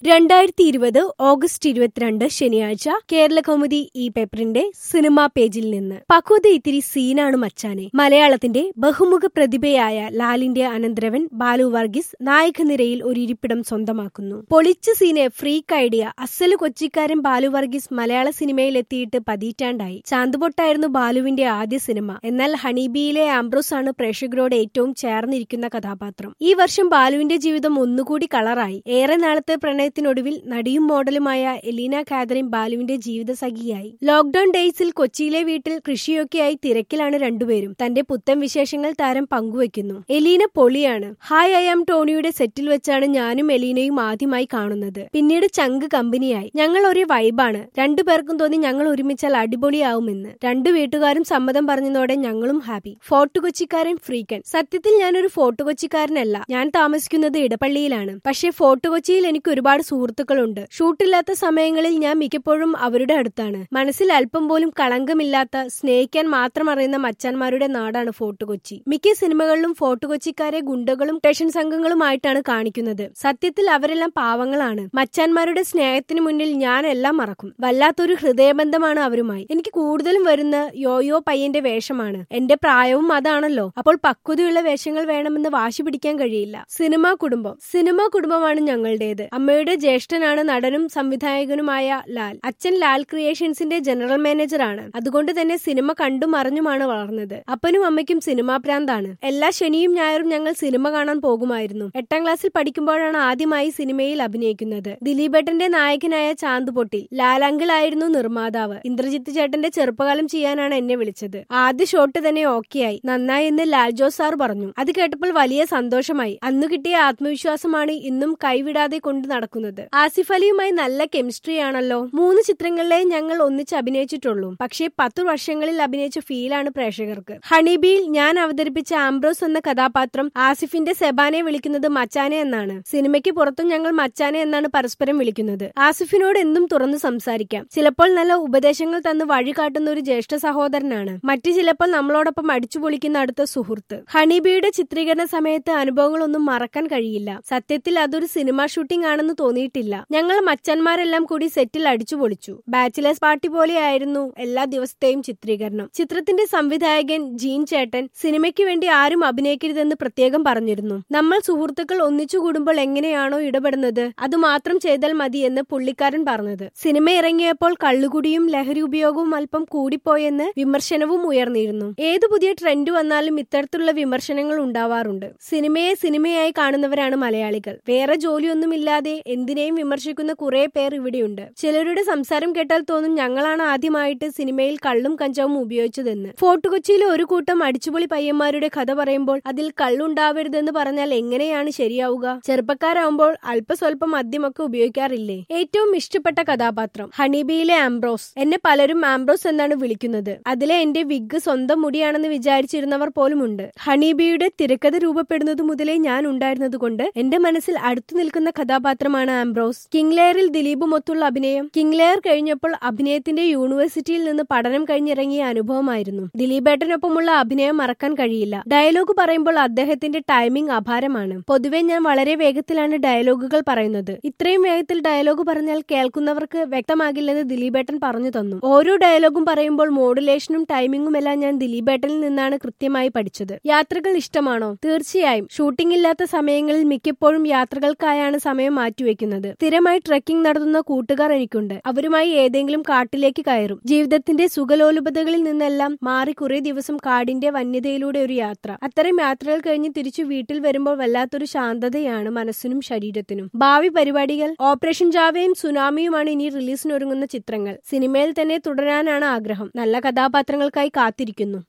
രണ്ടായിരത്തി ഇരുപത് ഓഗസ്റ്റ് ഇരുപത്തിരണ്ട് ശനിയാഴ്ച കേരള കൗമുദി ഈ പേപ്പറിന്റെ സിനിമാ പേജിൽ നിന്ന് പക്വത ഇത്തിരി സീനാണ് മച്ചാനെ മലയാളത്തിന്റെ ബഹുമുഖ പ്രതിഭയായ ലാലിന്റെ അനന്തരവൻ ബാലു വർഗീസ് നായകനിരയിൽ ഒരു ഇരിപ്പിടം സ്വന്തമാക്കുന്നു പൊളിച്ച സീനെ ഫ്രീക്ക് ഐഡിയ അസല് കൊച്ചിക്കാരൻ ബാലു വർഗീസ് മലയാള സിനിമയിൽ എത്തിയിട്ട് പതിറ്റാണ്ടായി ചാന്തുപൊട്ടായിരുന്നു ബാലുവിന്റെ ആദ്യ സിനിമ എന്നാൽ ഹണീബിയിലെ ആംബ്രോസ് ആണ് പ്രേക്ഷകരോട് ഏറ്റവും ചേർന്നിരിക്കുന്ന കഥാപാത്രം ഈ വർഷം ബാലുവിന്റെ ജീവിതം ഒന്നുകൂടി കളറായി ഏറെ നാളത്തെ പ്രണയത്തിനൊടുവിൽ നടിയും മോഡലുമായ എലീന കാതറിൻ ബാലുവിന്റെ ജീവിത സഖിയായി ലോക്ഡൌൺ ഡേയ്സിൽ കൊച്ചിയിലെ വീട്ടിൽ കൃഷിയൊക്കെയായി തിരക്കിലാണ് രണ്ടുപേരും തന്റെ പുത്തൻ വിശേഷങ്ങൾ താരം പങ്കുവയ്ക്കുന്നു എലീന പൊളിയാണ് ഹായ് ഐ ആം ടോണിയുടെ സെറ്റിൽ വെച്ചാണ് ഞാനും എലീനയും ആദ്യമായി കാണുന്നത് പിന്നീട് ചങ്ക് കമ്പനിയായി ഞങ്ങൾ ഒരേ വൈബാണ് രണ്ടുപേർക്കും തോന്നി ഞങ്ങൾ ഒരുമിച്ചാൽ അടിപൊളിയാവുമെന്ന് രണ്ടു വീട്ടുകാരും സമ്മതം പറഞ്ഞതോടെ ഞങ്ങളും ഹാപ്പി ഫോർട്ട് കൊച്ചിക്കാരൻ ഫ്രീക്കൻ സത്യത്തിൽ ഞാനൊരു ഫോർട്ട് കൊച്ചിക്കാരനല്ല ഞാൻ താമസിക്കുന്നത് ഇടപ്പള്ളിയിലാണ് പക്ഷേ ഫോർട്ട് കൊച്ചിയിൽ എനിക്ക് ഒരുപാട് സുഹൃത്തുക്കളുണ്ട് ഷൂട്ടില്ലാത്ത സമയങ്ങളിൽ ഞാൻ മിക്കപ്പോഴും അവരുടെ അടുത്താണ് മനസ്സിൽ അല്പം പോലും കളങ്കമില്ലാത്ത സ്നേഹിക്കാൻ മാത്രം അറിയുന്ന മച്ചാന്മാരുടെ നാടാണ് ഫോർട്ട് കൊച്ചി മിക്ക സിനിമകളിലും ഫോർട്ട് കൊച്ചിക്കാരെ ഗുണ്ടകളും ടെഷൻ സംഘങ്ങളുമായിട്ടാണ് കാണിക്കുന്നത് സത്യത്തിൽ അവരെല്ലാം പാവങ്ങളാണ് മച്ചാന്മാരുടെ സ്നേഹത്തിന് മുന്നിൽ ഞാൻ എല്ലാം മറക്കും വല്ലാത്തൊരു ഹൃദയബന്ധമാണ് അവരുമായി എനിക്ക് കൂടുതലും വരുന്ന യോയോ പയ്യന്റെ വേഷമാണ് എന്റെ പ്രായവും അതാണല്ലോ അപ്പോൾ പക്വതയുള്ള വേഷങ്ങൾ വേണമെന്ന് വാശി പിടിക്കാൻ കഴിയില്ല സിനിമാ കുടുംബം സിനിമാ കുടുംബമാണ് ഞങ്ങളുടേത് അമ്മയുടെ ജ്യേഷ്ഠനാണ് നടനും സംവിധായകനുമായ ലാൽ അച്ഛൻ ലാൽ ക്രിയേഷൻസിന്റെ ജനറൽ മാനേജറാണ് അതുകൊണ്ട് തന്നെ സിനിമ കണ്ടും അറിഞ്ഞുമാണ് വളർന്നത് അപ്പനും അമ്മയ്ക്കും സിനിമാ പ്രാന്താണ് എല്ലാ ശനിയും ഞായറും ഞങ്ങൾ സിനിമ കാണാൻ പോകുമായിരുന്നു എട്ടാം ക്ലാസ്സിൽ പഠിക്കുമ്പോഴാണ് ആദ്യമായി സിനിമയിൽ അഭിനയിക്കുന്നത് ദിലീപേട്ടന്റെ നായകനായ ചാന്തുപൊട്ടി ലാലങ്കിൾ ആയിരുന്നു നിർമ്മാതാവ് ഇന്ദ്രജിത്ത് ചേട്ടന്റെ ചെറുപ്പകാലം ചെയ്യാനാണ് എന്നെ വിളിച്ചത് ആദ്യ ഷോട്ട് തന്നെ ഓക്കെയായി നന്നായി എന്ന് ലാൽ ജോസ് സാർ പറഞ്ഞു അത് കേട്ടപ്പോൾ വലിയ സന്തോഷമായി അന്നു കിട്ടിയ ആത്മവിശ്വാസമാണ് ഇന്നും കൈവിടാതെ കൊണ്ട് നടക്കുന്നത് ആസിഫ് അലിയുമായി നല്ല കെമിസ്ട്രി ആണല്ലോ മൂന്ന് ചിത്രങ്ങളിലെ ഞങ്ങൾ ഒന്നിച്ച് അഭിനയിച്ചിട്ടുള്ളൂ പക്ഷേ പത്തു വർഷങ്ങളിൽ അഭിനയിച്ച ഫീലാണ് പ്രേക്ഷകർക്ക് ഹണിബിയിൽ ഞാൻ അവതരിപ്പിച്ച ആംബ്രോസ് എന്ന കഥാപാത്രം ആസിഫിന്റെ സെബാനെ വിളിക്കുന്നത് മച്ചാനെ എന്നാണ് സിനിമയ്ക്ക് പുറത്തും ഞങ്ങൾ മച്ചാനെ എന്നാണ് പരസ്പരം വിളിക്കുന്നത് ആസിഫിനോട് എന്തും തുറന്നു സംസാരിക്കാം ചിലപ്പോൾ നല്ല ഉപദേശങ്ങൾ തന്ന് വഴി കാട്ടുന്ന ഒരു ജ്യേഷ്ഠ സഹോദരനാണ് മറ്റു ചിലപ്പോൾ നമ്മളോടൊപ്പം അടിച്ചു പൊളിക്കുന്ന അടുത്ത സുഹൃത്ത് ഹണിബിയുടെ ചിത്രീകരണ സമയത്ത് അനുഭവങ്ങളൊന്നും മറക്കാൻ കഴിയില്ല സത്യത്തിൽ അതൊരു സിനിമ ഷൂട്ടിംഗ് ആണെന്ന് തോന്നിയിട്ടില്ല ഞങ്ങൾ മച്ചന്മാരെല്ലാം കൂടി സെറ്റിൽ അടിച്ചു പൊളിച്ചു ബാച്ചിലേഴ്സ് പാർട്ടി പോലെയായിരുന്നു എല്ലാ ദിവസത്തെയും ചിത്രീകരണം ചിത്രത്തിന്റെ സംവിധായകൻ ജീൻ ചേട്ടൻ സിനിമയ്ക്ക് വേണ്ടി ആരും അഭിനയിക്കരുതെന്ന് പ്രത്യേകം പറഞ്ഞിരുന്നു നമ്മൾ സുഹൃത്തുക്കൾ ഒന്നിച്ചു കൂടുമ്പോൾ എങ്ങനെയാണോ ഇടപെടുന്നത് അത് മാത്രം ചെയ്താൽ മതി എന്ന് പുള്ളിക്കാരൻ പറഞ്ഞത് സിനിമ ഇറങ്ങിയപ്പോൾ കള്ളുകുടിയും ലഹരി ഉപയോഗവും അല്പം കൂടിപ്പോയെന്ന് വിമർശനവും ഉയർന്നിരുന്നു ഏതു പുതിയ ട്രെൻഡ് വന്നാലും ഇത്തരത്തിലുള്ള വിമർശനങ്ങൾ ഉണ്ടാവാറുണ്ട് സിനിമയെ സിനിമയായി കാണുന്നവരാണ് മലയാളികൾ വേറെ ജോലിയൊന്നുമില്ലാതെ എന്തിനേയും വിമർശിക്കുന്ന കുറെ പേർ ഇവിടെയുണ്ട് ചിലരുടെ സംസാരം കേട്ടാൽ തോന്നും ഞങ്ങളാണ് ആദ്യമായിട്ട് സിനിമയിൽ കള്ളും കഞ്ചാവും ഉപയോഗിച്ചതെന്ന് ഫോർട്ട് കൊച്ചിയിലെ ഒരു കൂട്ടം അടിച്ചുപൊളി പയ്യന്മാരുടെ കഥ പറയുമ്പോൾ അതിൽ കള്ളുണ്ടാവരുതെന്ന് പറഞ്ഞാൽ എങ്ങനെയാണ് ശരിയാവുക ചെറുപ്പക്കാരാവുമ്പോൾ അല്പസ്വല്പം മദ്യമൊക്കെ ഉപയോഗിക്കാറില്ലേ ഏറ്റവും ഇഷ്ടപ്പെട്ട കഥാപാത്രം ഹണീബിയിലെ ആംബ്രോസ് എന്നെ പലരും ആംബ്രോസ് എന്നാണ് വിളിക്കുന്നത് അതിലെ എന്റെ വിഗ് സ്വന്തം മുടിയാണെന്ന് വിചാരിച്ചിരുന്നവർ പോലുമുണ്ട് ഹണീബിയുടെ തിരക്കഥ രൂപപ്പെടുന്നത് മുതലേ ഞാൻ ഉണ്ടായിരുന്നതുകൊണ്ട് എന്റെ മനസ്സിൽ അടുത്തു നിൽക്കുന്ന കഥാപാത്രമാണ് ആംബ്രോസ് കിങ്ലെയറിൽ ദിലീപുമൊത്തുള്ള അഭിനയം കിങ്ലെയർ കഴിഞ്ഞപ്പോൾ അഭിനയത്തിന്റെ യൂണിവേഴ്സിറ്റിയിൽ നിന്ന് പഠനം കഴിഞ്ഞിറങ്ങിയ അനുഭവമായിരുന്നു ദിലീപേട്ടനൊപ്പമുള്ള അഭിനയം മറക്കാൻ കഴിയില്ല ഡയലോഗ് പറയുമ്പോൾ അദ്ദേഹത്തിന്റെ ടൈമിംഗ് അപാരമാണ് പൊതുവെ ഞാൻ വളരെ വേഗത്തിലാണ് ഡയലോഗുകൾ പറയുന്നത് ഇത്രയും വേഗത്തിൽ ഡയലോഗ് പറഞ്ഞാൽ കേൾക്കുന്നവർക്ക് വ്യക്തമാകില്ലെന്ന് ദിലീപേട്ടൻ പറഞ്ഞു തന്നു ഓരോ ഡയലോഗും പറയുമ്പോൾ മോഡുലേഷനും ടൈമിംഗും എല്ലാം ഞാൻ ദിലീപേട്ടനിൽ നിന്നാണ് കൃത്യമായി പഠിച്ചത് യാത്രകൾ ഇഷ്ടമാണോ തീർച്ചയായും ഷൂട്ടിംഗ് ഇല്ലാത്ത സമയങ്ങളിൽ മിക്കപ്പോഴും യാത്രകൾക്കായാണ് സമയം മാറ്റിവെക്കുന്നത് സ്ഥിരമായി ട്രെക്കിംഗ് നടത്തുന്ന കൂട്ടുകാർ എനിക്കുണ്ട് അവരുമായി ഏതെങ്കിലും കാട്ടിലേക്ക് കയറും ജീവിതത്തിന്റെ സുഖലോലുപതകളിൽ നിന്നെല്ലാം മാറി കുറെ ദിവസം കാടിന്റെ വന്യതയിലൂടെ ഒരു യാത്ര അത്തരം യാത്രകൾ കഴിഞ്ഞ് തിരിച്ചു വീട്ടിൽ വരുമ്പോൾ വല്ലാത്തൊരു ശാന്തതയാണ് മനസ്സിനും ശരീരത്തിനും ഭാവി പരിപാടികൾ ഓപ്പറേഷൻ ജാവയും സുനാമിയുമാണ് ഇനി റിലീസിനൊരുങ്ങുന്ന ചിത്രങ്ങൾ സിനിമയിൽ തന്നെ തുടരാനാണ് ആഗ്രഹം നല്ല കഥാപാത്രങ്ങൾക്കായി കാത്തിരിക്കുന്നു